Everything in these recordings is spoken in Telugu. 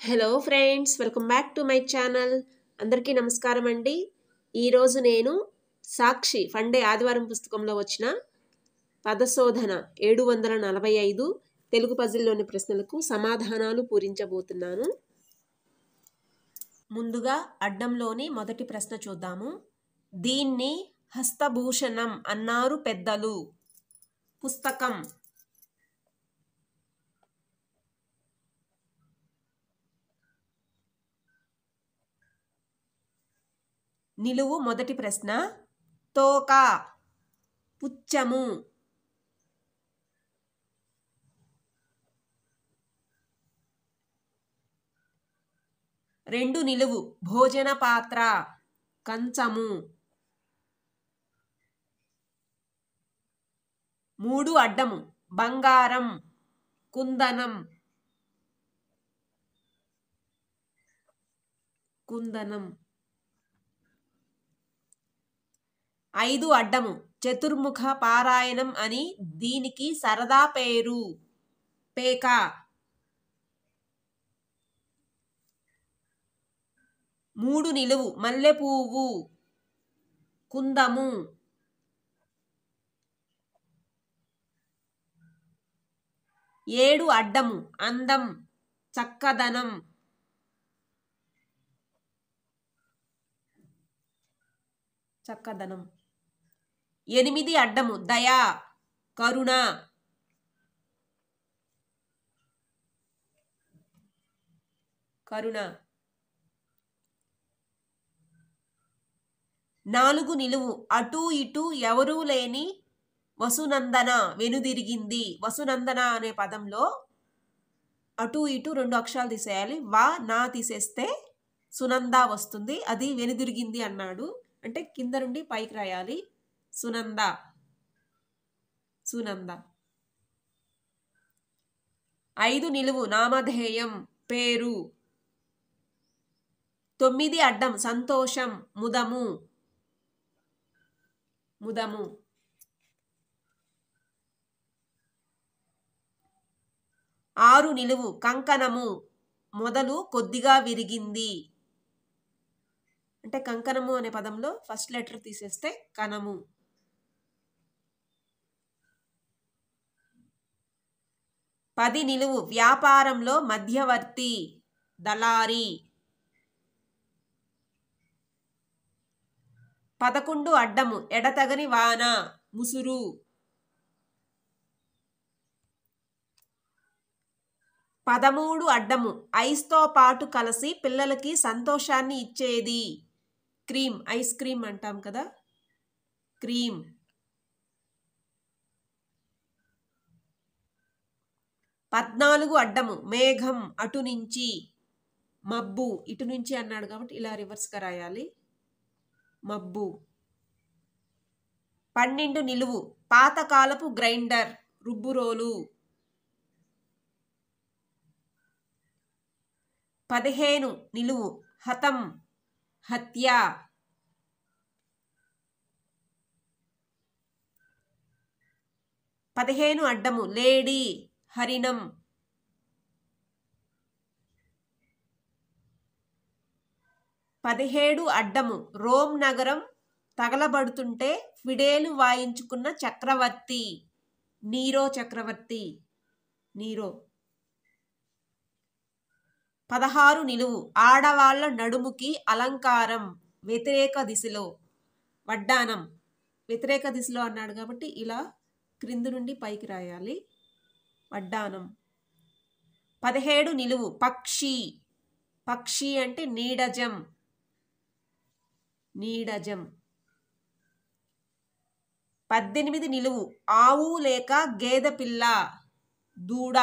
hello friends welcome back to my channel అందరికీ నమస్కారం అండి ఈరోజు నేను సాక్షి ఫండే ఆదివారం పుస్తకంలో వచ్చిన పదశోధన ఏడు వందల నలభై ఐదు తెలుగు పజిల్లోని ప్రశ్నలకు సమాధానాలు పూరించబోతున్నాను ముందుగా అడ్డంలోని మొదటి ప్రశ్న చూద్దాము దీన్ని హస్తభూషణం అన్నారు పెద్దలు పుస్తకం నిలువు మొదటి ప్రశ్న తోక పుచ్చము రెండు నిలువు భోజన పాత్ర కంచము మూడు అడ్డము బంగారం కుందనం కుందనం ఐదు అడ్డము చతుర్ముఖ పారాయణం అని దీనికి సరదా పేరు పేక మూడు నిలువు మల్లెపువ్వు కుందము ఏడు అడ్డము అందం చక్కదనం చక్కదనం ఎనిమిది అడ్డము దయా కరుణ కరుణ నాలుగు నిలువు అటు ఇటు ఎవరూ లేని వసునందన వెనుదిరిగింది వసునందన అనే పదంలో అటు ఇటు రెండు అక్షరాలు తీసేయాలి వా నా తీసేస్తే సునంద వస్తుంది అది వెనుదిరిగింది అన్నాడు అంటే కింద నుండి పైకి రాయాలి సునంద సునంద ఐదు నిలువు నామధేయం పేరు తొమ్మిది అడ్డం సంతోషం ముదము ముదము ఆరు నిలువు కంకణము మొదలు కొద్దిగా విరిగింది అంటే కంకణము అనే పదంలో ఫస్ట్ లెటర్ తీసేస్తే కణము పది నిలువు వ్యాపారంలో మధ్యవర్తి దళారి పదకొండు అడ్డము ఎడతగని వాన ముసురు పదమూడు అడ్డము ఐస్తో పాటు కలిసి పిల్లలకి సంతోషాన్ని ఇచ్చేది క్రీమ్ ఐస్ క్రీమ్ అంటాం కదా క్రీమ్ పద్నాలుగు అడ్డము మేఘం అటు నుంచి మబ్బు ఇటు నుంచి అన్నాడు కాబట్టి ఇలా రివర్స్గా రాయాలి మబ్బు పన్నెండు నిలువు పాతకాలపు గ్రైండర్ రుబ్బురోలు పదిహేను నిలువు హతం హత్య పదిహేను అడ్డము లేడీ హరిణం పదిహేడు అడ్డము రోమ్ నగరం తగలబడుతుంటే ఫిడేలు వాయించుకున్న చక్రవర్తి నీరో చక్రవర్తి నీరో పదహారు నిలువు ఆడవాళ్ల నడుముకి అలంకారం వ్యతిరేక దిశలో వడ్డానం వ్యతిరేక దిశలో అన్నాడు కాబట్టి ఇలా క్రింది నుండి పైకి రాయాలి వడ్డానం పదిహేడు నిలువు పక్షి పక్షి అంటే నీడజం నీడజం పద్దెనిమిది నిలువు ఆవు లేక గేదె పిల్ల దూడ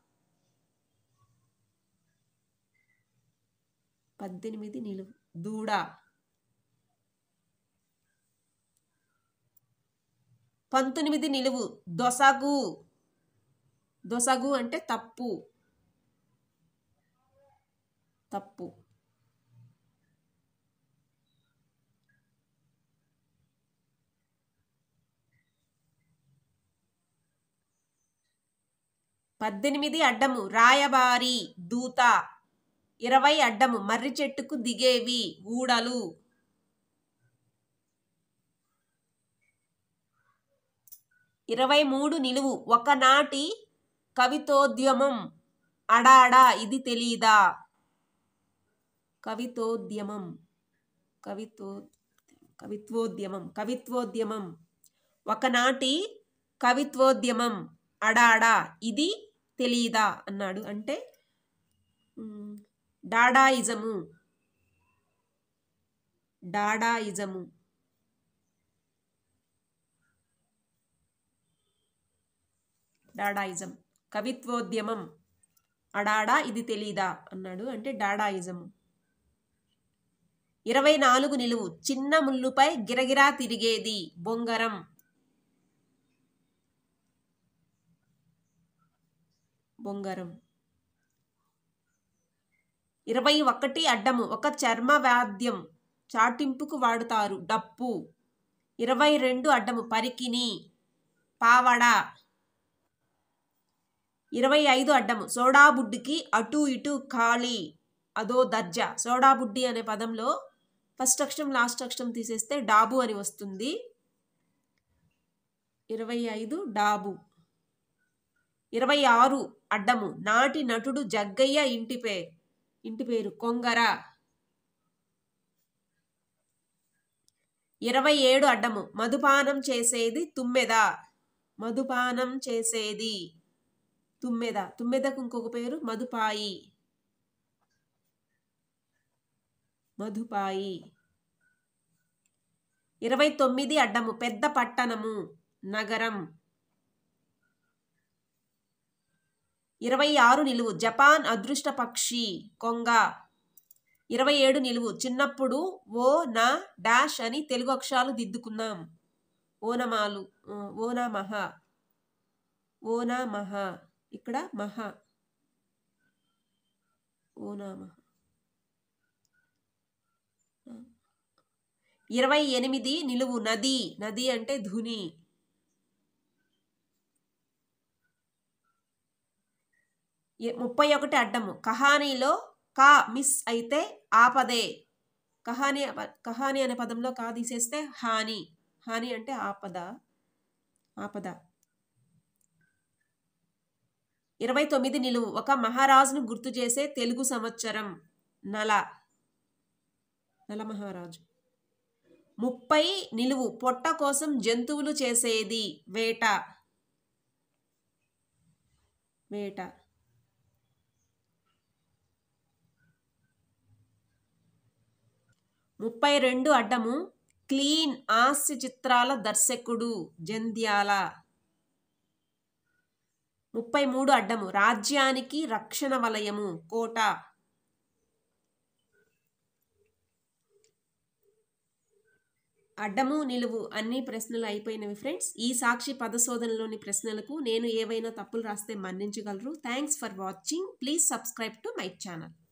పద్దెనిమిది నిలువు దూడ పంతొమ్మిది నిలువు దొసగు దొసగు అంటే తప్పు తప్పు పద్దెనిమిది అడ్డము రాయబారి దూత ఇరవై అడ్డము మర్రి చెట్టుకు దిగేవి ఊడలు ఇరవై మూడు నిలువు ఒకనాటి కవితోద్యమం అడాడా ఇది తెలీదా కవితోద్యమం కవితో కవిత్వోద్యమం కవిత్వోద్యమం ఒకనాటి కవిత్వోద్యమం అడాడా ఇది తెలీదా అన్నాడు అంటే మ్, డాడాయిజము డాడాయిజము డాడాయిజం కవిత్వోద్యమం అడాడా ఇది తెలీదా అన్నాడు అంటే డాడాయిజము ఇరవై నాలుగు నిలువు చిన్న ముల్లుపై గిరగిరా తిరిగేది బొంగరం బొంగరం ఇరవై ఒకటి అడ్డము ఒక చర్మ వాద్యం చాటింపుకు వాడుతారు డప్పు ఇరవై రెండు అడ్డము పరికిని పావడ ఇరవై ఐదు అడ్డము సోడా బుడ్డికి అటు ఇటు ఖాళీ అదో దర్జా సోడా బుడ్డి అనే పదంలో ఫస్ట్ అక్షరం లాస్ట్ అక్షరం తీసేస్తే డాబు అని వస్తుంది ఇరవై ఐదు డాబు ఇరవై ఆరు అడ్డము నాటి నటుడు జగ్గయ్య ఇంటి పేరు ఇంటి పేరు కొంగర ఇరవై ఏడు అడ్డము మధుపానం చేసేది తుమ్మెద మధుపానం చేసేది తుమ్మెద తుమ్మెదకు ఇంకొక పేరు మధుపాయి మధుపాయి ఇరవై తొమ్మిది అడ్డము పెద్ద పట్టణము నగరం ఇరవై ఆరు నిలువు జపాన్ అదృష్ట పక్షి కొంగ ఇరవై ఏడు నిలువు చిన్నప్పుడు ఓ నా డాష్ అని తెలుగు అక్షరాలు దిద్దుకున్నాం ఓనమాలు ఆ, ఓనా మహ ఓనా మహ ఇక్కడ మహ ఓనా మహ ఇరవై ఎనిమిది నిలువు నది నది అంటే ధుని ఎ- ముప్పై ఒకటి అడ్డము కహానీలో కా మిస్ అయితే ఆపదే కహాని అప- కహాని అనే పదంలో కా తీసేస్తే హాని హాని అంటే ఆపద ఆపద ఇరవై తొమ్మిది నిలువు ఒక మహారాజును గుర్తు చేసే తెలుగు సంవత్సరం నల నల మహారాజు ముప్పై నిలువు పొట్ట కోసం జంతువులు చేసేది వేట వేట ముప్పై రెండు అడ్డము క్లీన్ హాస్య చిత్రాల దర్శకుడు జంధ్యాల ముప్పై మూడు అడ్డము రాజ్యానికి రక్షణ వలయము కోట అడ్డము నిలువు అన్ని ప్రశ్నలు అయిపోయినవి ఫ్రెండ్స్ ఈ సాక్షి పదశోధనలోని ప్రశ్నలకు నేను ఏవైనా తప్పులు రాస్తే మన్నించగలరు thanks for watching please subscribe to my channel